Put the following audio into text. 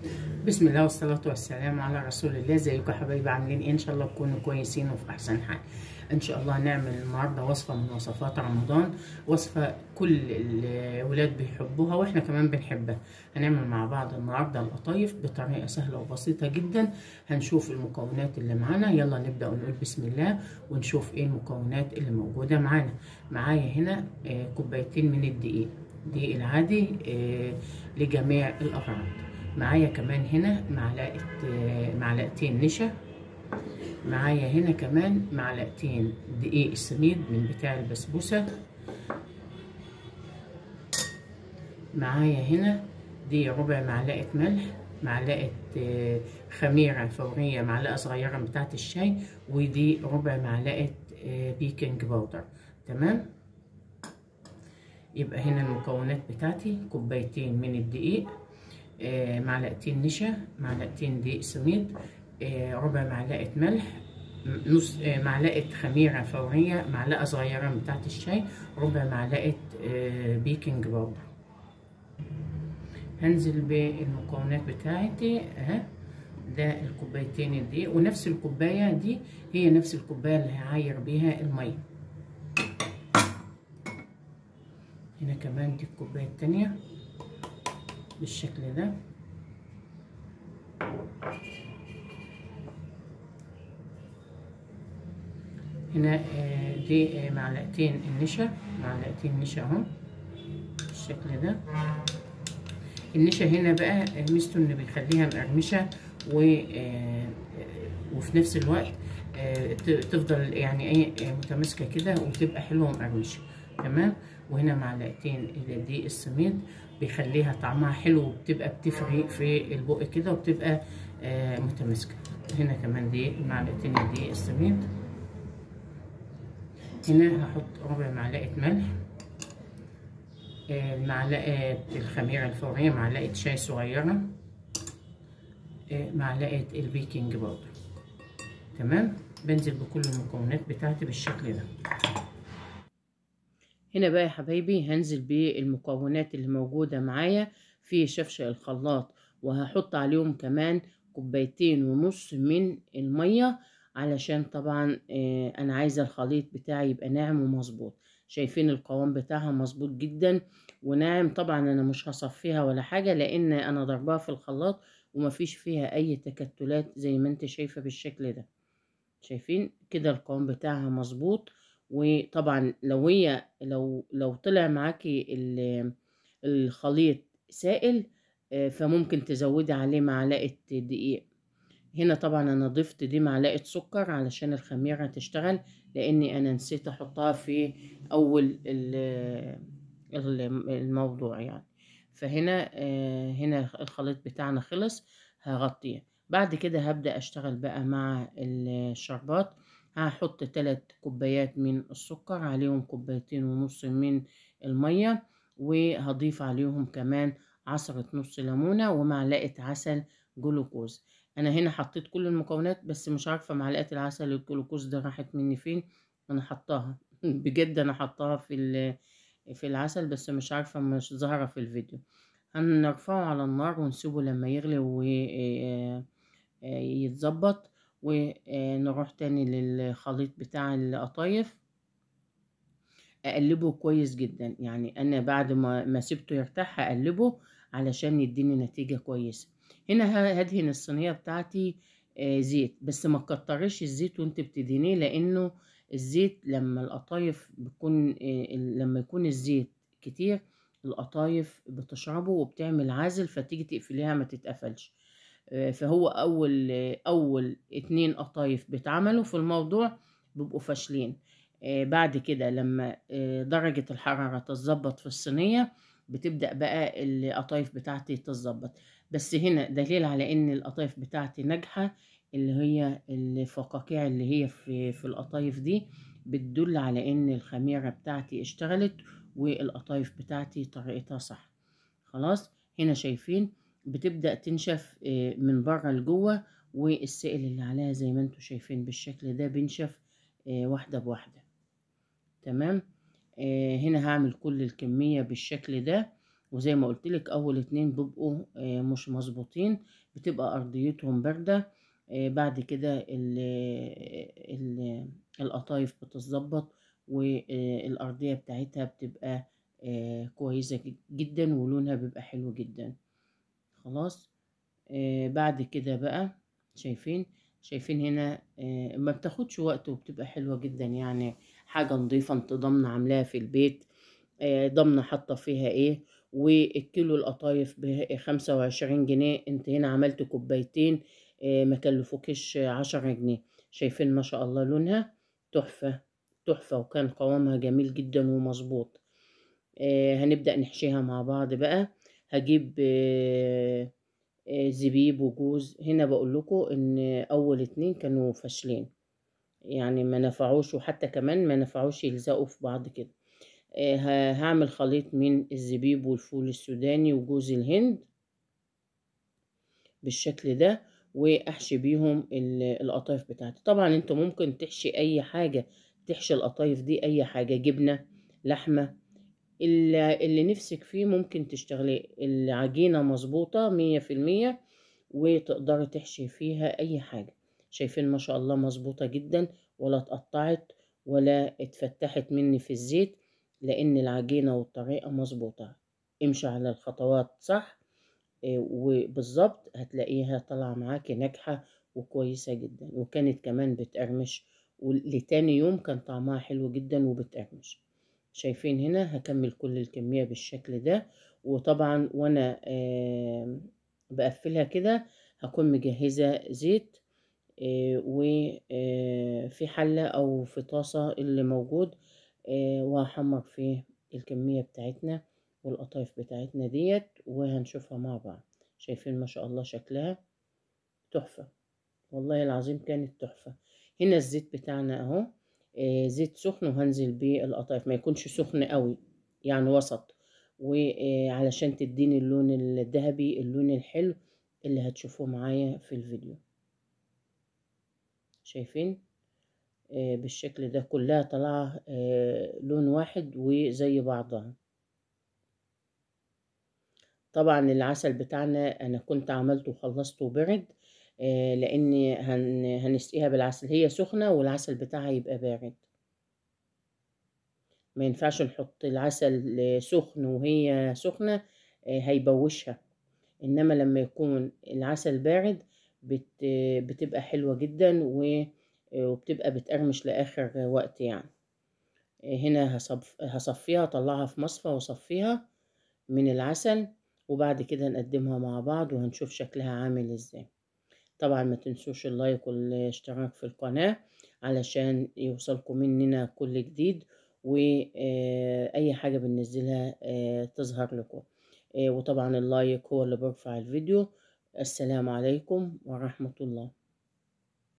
بسم الله والصلاة والسلام على رسول الله ازيكم يا حبايبي عاملين ايه ان شاء الله تكونوا كويسين وفي احسن حال ان شاء الله هنعمل النهارده وصفة من وصفات رمضان وصفة كل الولاد بيحبوها واحنا كمان بنحبها هنعمل مع بعض النهارده القطايف بطريقة سهلة وبسيطة جدا هنشوف المكونات اللي معانا يلا نبدأ ونقول بسم الله ونشوف ايه المكونات اللي موجودة معانا معايا هنا آه، كوبايتين من الدقيق دقيق العادي آه، لجميع الأغراض معايا كمان هنا معلقة آه، معلقتين نشا معايا هنا كمان معلقتين دقيق السميد من بتاع البسبوسة معايا هنا دي ربع معلقة ملح معلقة آه، خميرة فورية معلقة صغيرة بتاعة الشاي ودي ربع معلقة آه، بيكنج باودر تمام يبقى هنا المكونات بتاعتي كوبايتين من الدقيق آه، معلقتين نشا معلقتين دقيق سميد آه، ربع معلقة ملح م- نص آه، معلقة خميرة فورية معلقة صغيرة من بتاعة الشاي ربع معلقة آه، بيكنج باودر هنزل بالمكونات بتاعتي اهي ده الكوبايتين الدقيق ونفس الكوباية دي هي نفس الكوباية اللي هعاير بيها المية هنا كمان دي الكوباية التانية بالشكل ده هنا آه، دي آه، معلقتين النشا معلقتين نشا اهو بالشكل ده النشا هنا بقى آه، ميزته ان بيخليها مقرمشه و آه، وفي نفس الوقت آه، ت- تفضل يعني ايه آه، متماسكه كده وتبقى حلوه ومقرمشه تمام وهنا معلقتين الدقيق السميد بيخليها طعمها حلو وبتبقى بتفرق في البق كده وبتبقى آه، متماسكه هنا كمان دي معلقتين الدقيق السميد هنا هحط ربع معلقه ملح آه، معلقه الخميره الفوريه معلقه شاي صغيره آه، معلقه البيكنج باودر تمام بنزل بكل المكونات بتاعتي بالشكل ده هنا بقى يا حبايبي هنزل بالمكونات اللي موجودة معايا في شفشق الخلاط وهحط عليهم كمان كوبايتين ونص من المية علشان طبعا آه، انا عايزة الخليط بتاعي يبقى ناعم ومظبوط شايفين القوام بتاعها مظبوط جدا وناعم طبعا انا مش هصفيها ولا حاجة لان انا ضربها في الخلاط ومفيش فيها اي تكتلات زي ما انت شايفة بالشكل ده شايفين كده القوام بتاعها مظبوط وطبعا لو هي لو لو طلع معاكي ال- الخليط سائل آه، فممكن تزودي عليه معلقة دقيق هنا طبعا انا ضفت دي معلقة سكر علشان الخميرة تشتغل لاني انا نسيت احطها في اول ال- ال- الموضوع يعني فهنا آه، هنا الخليط بتاعنا خلص هغطيه بعد كده هبدأ اشتغل بقى مع الشربات هحط تلات كوبايات من السكر عليهم كوبايتين ونص من المية وهضيف عليهم كمان عصرة نص ليمونة ومعلقة عسل جلوكوز انا هنا حطيت كل المكونات بس مش عارفة معلقة العسل الجلوكوز ده راحت مني فين انا حطاها بجد انا حطاها في ال- في العسل بس مش عارفة مش ظاهرة في الفيديو هنرفعه على النار ونسيبه لما يغلي ويتظبط ونروح تاني للخليط بتاع القطايف اقلبه كويس جدا يعني انا بعد ما ما سبته يرتاح هقلبه علشان يديني نتيجة كويسة هنا ه- هدهن الصينية بتاعتي آه، زيت بس ما تكتريش الزيت وانت بتدهنيه لانه الزيت لما القطايف بيكون آه، لما يكون الزيت كتير القطايف بتشربه وبتعمل عازل فتيجي تقفليها ما تتقفلش آه، فهو اول آه، اول اتنين قطايف بيتعملوا في الموضوع بيبقوا فاشلين آه، بعد كده لما آه، درجة الحرارة تتظبط في الصينية بتبدأ بقى القطايف بتاعتي تتظبط بس هنا دليل على ان القطايف بتاعتي ناجحة اللي هي الفقاقيع اللي هي في في القطايف دي بتدل على ان الخميرة بتاعتي اشتغلت والقطايف بتاعتي طريقتها صح خلاص هنا شايفين بتبدأ تنشف آه، من بره لجوه والسائل اللي عليها زي ما انتم شايفين بالشكل ده بينشف آه، واحدة بواحدة تمام آه، هنا هعمل كل الكمية بالشكل ده وزي ما قلت لك اول اتنين بيبقوا آه، مش مظبوطين بتبقى ارضيتهم باردة آه، بعد كده ال- ال- القطايف بتتظبط والارضية بتاعتها بتبقى آه، كويسة جدا ولونها بيبقى حلو جدا خلاص آه، بعد كده بقى شايفين شايفين هنا آه، ما بتاخدش وقت وبتبقى حلوة جدا يعني حاجة نظيفة انت ضامنة عاملاها في البيت آه، ضامنة حاطة فيها ايه والكيلو القطايف بخمسة وعشرين جنيه انت هنا عملت كوبايتين آه، ما كلفوكش عشرة جنيه شايفين ما شاء الله لونها تحفة تحفة وكان قوامها جميل جدا ومظبوط آه، هنبدأ نحشيها مع بعض بقى هجيب آه، آه، زبيب وجوز هنا بقول لكم ان اول اتنين كانوا فاشلين يعني ما نفعوش وحتى كمان ما نفعوش يلزقوا في بعض كده آه، ه- هعمل خليط من الزبيب والفول السوداني وجوز الهند بالشكل ده واحشي بيهم ال- القطايف بتاعتي طبعا انتوا ممكن تحشي اي حاجة تحشي القطايف دي اي حاجة جبنة لحمة اللي, اللي نفسك فيه ممكن تشتغلي العجينة مظبوطة مية في المية وتقدري تحشي فيها أي حاجة شايفين ما شاء الله مظبوطة جدا ولا اتقطعت ولا اتفتحت مني في الزيت لأن العجينة والطريقة مظبوطة امشي على الخطوات صح إيه، وبالظبط هتلاقيها طالعة معاكي ناجحة وكويسة جدا وكانت كمان بتقرمش ولتاني يوم كان طعمها حلو جدا وبتقرمش شايفين هنا هكمل كل الكمية بالشكل ده وطبعا وانا آه بقفلها كده هكون مجهزة زيت آه وفي حلة او في طاسة اللي موجود آه وهحمر فيه الكمية بتاعتنا والقطايف بتاعتنا ديت وهنشوفها مع بعض شايفين ما شاء الله شكلها تحفة والله العظيم كانت تحفة هنا الزيت بتاعنا اهو آه، زيت سخن وهنزل بيه القطايف ما يكونش سخن قوي يعني وسط وعلشان تديني اللون الذهبي اللون الحلو اللي هتشوفوه معايا في الفيديو شايفين آه، بالشكل ده كلها طالعة آه، لون واحد وزي بعضها طبعا العسل بتاعنا انا كنت عملته وخلصته وبرد آه، لان هن هنسقيها بالعسل هي سخنة والعسل بتاعها يبقى بارد ما ينفعش نحط العسل سخن وهي سخنة آه، هيبوشها انما لما يكون العسل بارد بت بتبقى حلوة جدا و- وبتبقى بتقرمش لاخر وقت يعني آه، هنا هصف هصفيها اطلعها في مصفى واصفيها من العسل وبعد كده نقدمها مع بعض وهنشوف شكلها عامل ازاي طبعا ما تنسوش اللايك والاشتراك في القناة علشان يوصلكم مننا كل جديد واي حاجة بننزلها آه، تظهر لكم آه، وطبعا اللايك هو اللي بيرفع الفيديو السلام عليكم ورحمة الله